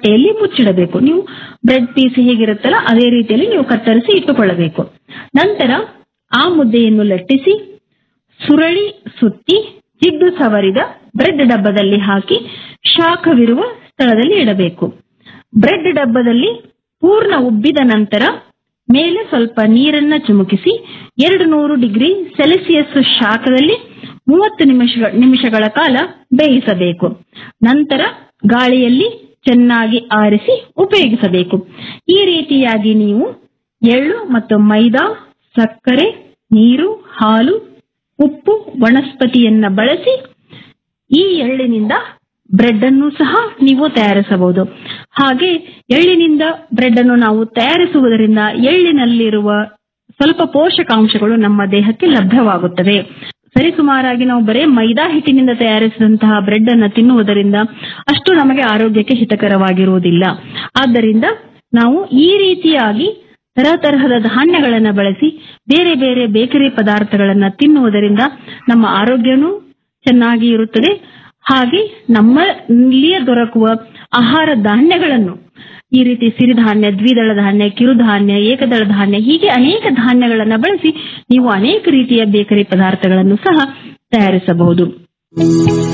ತಟ್ಟೆಯಲ್ಲಿ ಮುಚ್ಚಿಡಬೇಕು ನೀವು bread piece ಹೇಗಿರುತ್ತಲ್ಲ ಅದೇ ರೀತಿಯಲ್ಲಿ ನೀವು ಕತ್ತರಿಸಿ ಇಟ್ಟುಕೊಳ್ಳಬೇಕು ನಂತರ ಆ ಮುದ್ದೆಯನ್ನು ಲಟ್ಟಿಸಿ ಸುರಳಿ ಸುತ್ತಿ ಜಿಡ್ಡು ಸವರಿದ ಬ್ರೆಡ್ ಡಬ್ಬದಲ್ಲಿ ಹಾಕಿ ಶಾಖವಿರುವ ಸ್ಥಳದಲ್ಲಿ ಇಡಬೇಕು ಬ್ರೆಡ್ ಡಬ್ಬದಲ್ಲಿ ಪೂರ್ಣ ಉಬ್ಬಿದ ನಂತರ ಮೇಲೆ ಸ್ವಲ್ಪ ನೀರನ್ನ ಚಿಮುಕಿಸಿ ಎರಡು ನೂರು ಡಿಗ್ರಿ ಸೆಲ್ಸಿಯಸ್ ಶಾಖದಲ್ಲಿ ಮೂವತ್ತು ನಿಮಿಷ ನಿಮಿಷಗಳ ಕಾಲ ಬೇಯಿಸಬೇಕು ನಂತರ ಗಾಳಿಯಲ್ಲಿ ಚೆನ್ನಾಗಿ ಆರಿಸಿ ಉಪಯೋಗಿಸಬೇಕು ಈ ರೀತಿಯಾಗಿ ನೀವು ಎಳ್ಳು ಮತ್ತು ಮೈದಾ ಸಕ್ಕರೆ ನೀರು ಹಾಲು ಉಪ್ಪು ವನಸ್ಪತಿಯನ್ನ ಬಳಸಿ ಈ ಎಳ್ಳಿನಿಂದ ಬ್ರೆಡ್ ಅನ್ನು ಸಹ ನೀವು ತಯಾರಿಸಬಹುದು ಹಾಗೆ ಎಳ್ಳಿನಿಂದ ಬ್ರೆಡ್ ಅನ್ನು ನಾವು ತಯಾರಿಸುವುದರಿಂದ ಎಳ್ಳಿನಲ್ಲಿರುವ ಸ್ವಲ್ಪ ಪೋಷಕಾಂಶಗಳು ನಮ್ಮ ದೇಹಕ್ಕೆ ಲಭ್ಯವಾಗುತ್ತವೆ ಸರಿಸುಮಾರಾಗಿ ನಾವು ಬರೇ ಮೈದಾ ಹಿಟ್ಟಿನಿಂದ ತಯಾರಿಸಿದಂತಹ ಬ್ರೆಡ್ ಅನ್ನು ತಿನ್ನುವುದರಿಂದ ಅಷ್ಟು ನಮಗೆ ಆರೋಗ್ಯಕ್ಕೆ ಹಿತಕರವಾಗಿರುವುದಿಲ್ಲ ಆದ್ದರಿಂದ ನಾವು ಈ ರೀತಿಯಾಗಿ ತರತರಹದ ಧಾನ್ಯಗಳನ್ನು ಬಳಸಿ ಬೇರೆ ಬೇರೆ ಬೇಕರಿ ಪದಾರ್ಥಗಳನ್ನ ತಿನ್ನುವುದರಿಂದ ನಮ್ಮ ಆರೋಗ್ಯನೂ ಚೆನ್ನಾಗಿ ಇರುತ್ತದೆ ಹಾಗೆ ನಮ್ಮಲ್ಲಿಯೇ ದೊರಕುವ ಆಹಾರ ಧಾನ್ಯಗಳನ್ನು ಈ ರೀತಿ ಸಿರಿಧಾನ್ಯ ದ್ವಿದಳ ಧಾನ್ಯ ಕಿರುಧಾನ್ಯ ಏಕದಳ ಧಾನ್ಯ ಹೀಗೆ ಅನೇಕ ಧಾನ್ಯಗಳನ್ನ ಬಳಸಿ ನೀವು ಅನೇಕ ರೀತಿಯ ಬೇಕರಿ ಪದಾರ್ಥಗಳನ್ನು ಸಹ ತಯಾರಿಸಬಹುದು